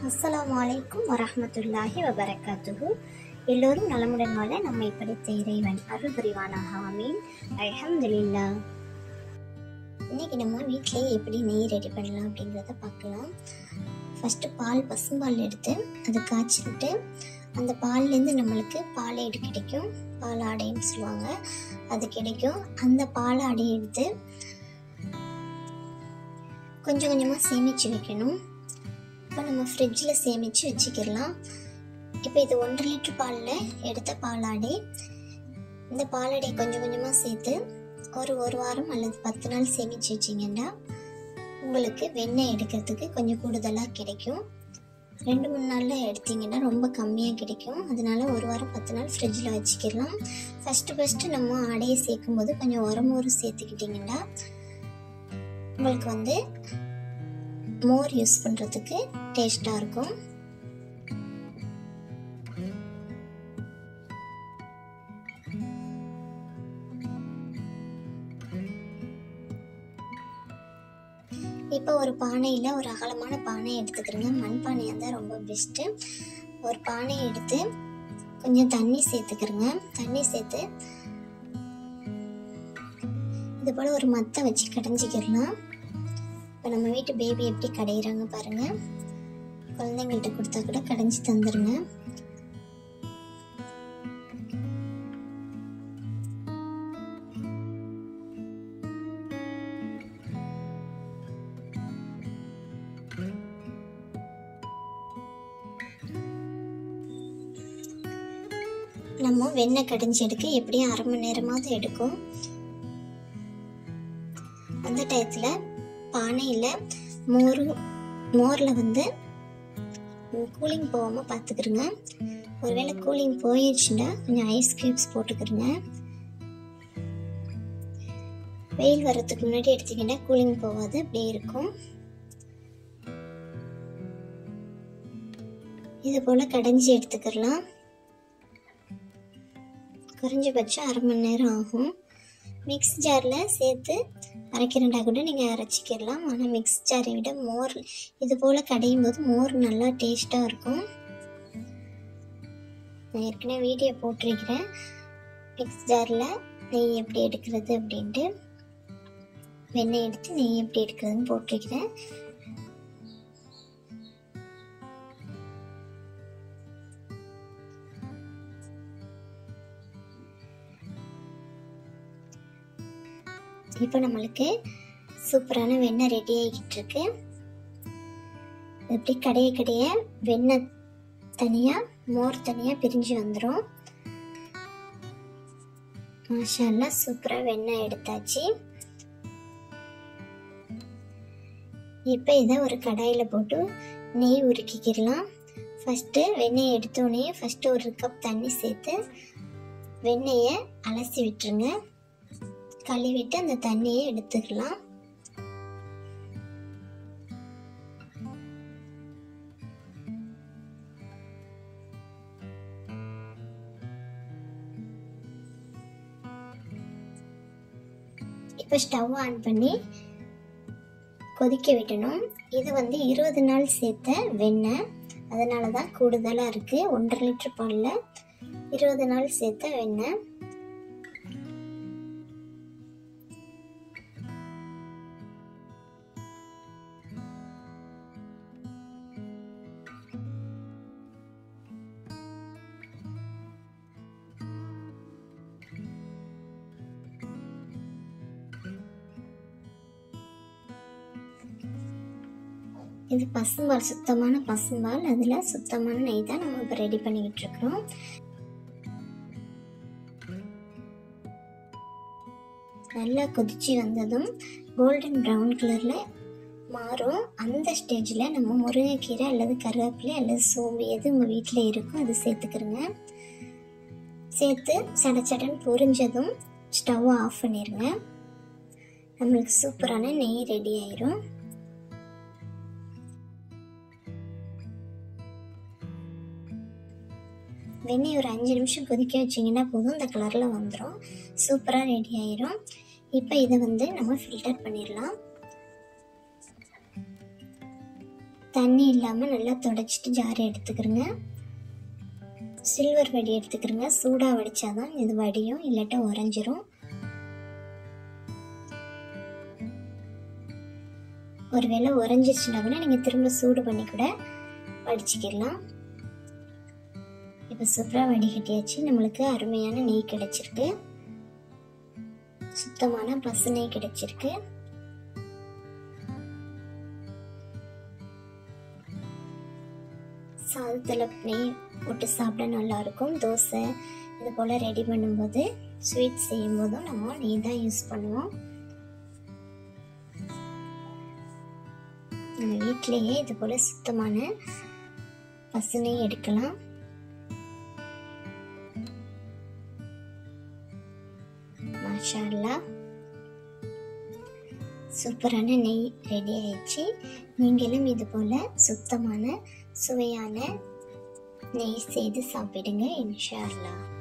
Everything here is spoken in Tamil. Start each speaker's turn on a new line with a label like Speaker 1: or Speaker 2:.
Speaker 1: அஸ்ஸலாமு அலைக்கும் வரஹ்மத்துல்லாஹி வபரகாத்துஹு எல்லோரும் நலமுடன் வாழ நம்மை படைத்த இறைவன் அருள் புரிவானாக ஆமீன் அல்ஹம்துலில்லா இன்னைக்கு நம்ம வீட்டிலேயே எப்படி நெய் ரெடி பண்ணலாம் அப்படிங்கிறத பார்க்கலாம் ஃபஸ்ட்டு பால் பசும்பால் எடுத்து அதை காய்ச்சிட்டு அந்த பால்லேருந்து நம்மளுக்கு பாலேடு கிடைக்கும் பால் ஆடைன்னு சொல்லுவாங்க அது கிடைக்கும் அந்த பால் ஆடையை எடுத்து கொஞ்சம் கொஞ்சமாக சேமித்து வைக்கணும் இப்போ நம்ம ஃப்ரிட்ஜில் சேமித்து வச்சுக்கிடலாம் இப்போ இது ஒன்றரை லிட்டர் பாலில் எடுத்த பாலாடை இந்த பாலாடை கொஞ்சம் கொஞ்சமாக சேர்த்து ஒரு ஒரு வாரம் அல்லது பத்து நாள் சேமித்து வச்சிங்கன்னா உங்களுக்கு வெண்ணெய் எடுக்கிறதுக்கு கொஞ்சம் கூடுதலாக கிடைக்கும் ரெண்டு மூணு நாளில் எடுத்தீங்கன்னா ரொம்ப கம்மியாக கிடைக்கும் அதனால ஒரு வாரம் பத்து நாள் ஃப்ரிட்ஜில் வச்சுக்கிடலாம் ஃபஸ்ட்டு ஃபஸ்ட்டு நம்ம ஆடையை சேர்க்கும்போது கொஞ்சம் உரமோறு சேர்த்துக்கிட்டிங்கன்னா உங்களுக்கு வந்து மோர் யூஸ் பண்ணுறதுக்கு டேஸ்ட்டாக இருக்கும் இப்போ ஒரு பானையில் ஒரு அகலமான பானை எடுத்துக்கிறேங்க மண் பானையாக இருந்தால் ரொம்ப பெஸ்ட்டு ஒரு பானை எடுத்து கொஞ்சம் தண்ணி சேர்த்துக்கிறேங்க தண்ணி சேர்த்து இது போல் ஒரு மத்தை வச்சு கடைஞ்சிக்கிடலாம் இப்போ நம்ம வீட்டு பேபி எப்படி கடையிறாங்க பாருங்கள் குழந்தைங்கள்ட்ட கொடுத்தா கூட கடைஞ்சி தந்துடுங்க நம்ம வெண்ணெய் கடைஞ்சி எடுக்க எப்படியும் அரை மணி நேரமாவது எடுக்கும் அந்த டயத்தில் பானையில் மோர் மோரில் வந்து கூலிங் போகாமல் பார்த்துக்கிறோங்க ஒருவேளை கூலிங் போயிடுச்சுன்னா கொஞ்சம் ஐஸ் க்யூப்ஸ் போட்டுக்கிறோங்க வெயில் வர்றதுக்கு முன்னாடி எடுத்தீங்கன்னா கூலிங் போகாது அப்படியே இருக்கும் இது போல் கடைஞ்சி எடுத்துக்கலாம் குறைஞ்சபட்சம் அரை மணி நேரம் ஆகும் மிக்ஸ் ஜாரில் சேர்த்து அரைக்கிறண்டா கூட நீங்கள் அரைச்சிக்கிடலாம் ஆனால் மிக்ஸ் ஜாரை விட மோர் இது போல் கடையும் போது மோர் நல்லா டேஸ்ட்டாக இருக்கும் நான் ஏற்கனவே வீடியோ போட்டிருக்கிறேன் மிக்ஸ் ஜாரில் நெய் எப்படி எடுக்கிறது அப்படின்ட்டு வெண்ணெய் எடுத்து நெய் எப்படி எடுக்கிறதுன்னு போட்டிருக்கிறேன் இப்போ நம்மளுக்கு சூப்பரான வெண்ணெய் ரெடி ஆகிக்கிட்டு இருக்கு எப்படி கடைய கடைய வெண்ணெய் தனியாக மோர் தனியாக பிரிஞ்சு வந்துடும் மாஷால்லா சூப்பராக வெண்ணெய் எடுத்தாச்சு இப்போ இதை ஒரு கடாயில் போட்டு நெய் உருக்கிக்கிடலாம் ஃபஸ்ட்டு வெண்ணெய் எடுத்தோடனே ஃபஸ்ட்டு ஒரு கப் தண்ணி சேர்த்து வெண்ணெயை அலசி விட்டுருங்க கழுவிட்டு அந்த தண்ணியை எடுத்துக்கலாம் இப்போ ஸ்டவ் ஆன் பண்ணி கொதிக்க விடணும் இது வந்து இருபது நாள் சேர்த்த வெண்ணெய் அதனால தான் கூடுதலாக இருக்குது ஒன்றரை லிட்டர் பாலில் இருபது நாள் சேர்த்த வெண்ணெய் இது பசும்பால் சுத்தமான பசும்பால் அதில் சுத்தமான நெய் தான் நம்ம இப்போ ரெடி பண்ணிக்கிட்டு இருக்கிறோம் நல்லா கொதிச்சு வந்ததும் கோல்டன் ப்ரௌன் கலரில் மாறும் அந்த ஸ்டேஜில் நம்ம முருங்கைக்கீரை அல்லது கருவேப்பிலை அல்லது சோம்பு எது உங்கள் வீட்டில் இருக்கோ அது சேர்த்துக்கிறோங்க சேர்த்து சட சடன் பொரிஞ்சதும் ஸ்டவ் ஆஃப் பண்ணிடுங்க நம்மளுக்கு சூப்பரான நெய் ரெடி ஆயிரும் வெண்ணெய் ஒரு அஞ்சு நிமிஷம் கொதிக்க வச்சிங்கன்னா போதும் இந்த கலரில் வந்துடும் சூப்பராக ரெடி ஆயிரும் இப்போ இதை வந்து நம்ம ஃபில்டர் பண்ணிடலாம் தண்ணி இல்லாமல் நல்லா தொடச்சிட்டு ஜார் எடுத்துக்கிறோங்க சில்வர் வடி எடுத்துக்கிறோங்க சூடாக வடித்தாதான் இது வடியும் இல்லாட்டா உறைஞ்சிரும் ஒருவேளை உறைஞ்சிருச்சுன்னா கூட நீங்கள் திரும்ப சூடு பண்ணி கூட வடிச்சிக்கிடலாம் இப்போ சூப்பராக வடிகட்டியாச்சு நம்மளுக்கு அருமையான நெய் கிடைச்சிருக்கு சுத்தமான பசு நெய் கிடைச்சிருக்கு சாதத்தில் நெய் போட்டு சாப்பிட நல்லாயிருக்கும் தோசை இது போல் ரெடி பண்ணும்போது ஸ்வீட் செய்யும் போதும் நம்ம நெய் தான் யூஸ் பண்ணுவோம் நம்ம வீட்டிலேயே இது போல் சுத்தமான பசு நெய் எடுக்கலாம் மாஷா அல்லா சூப்பரான நெய் ரெடி ஆயிடுச்சு நீங்களும் இது போல் சுத்தமான சுவையான நெய் செய்து சாப்பிடுங்க இன்ஷா அல்லாஹ்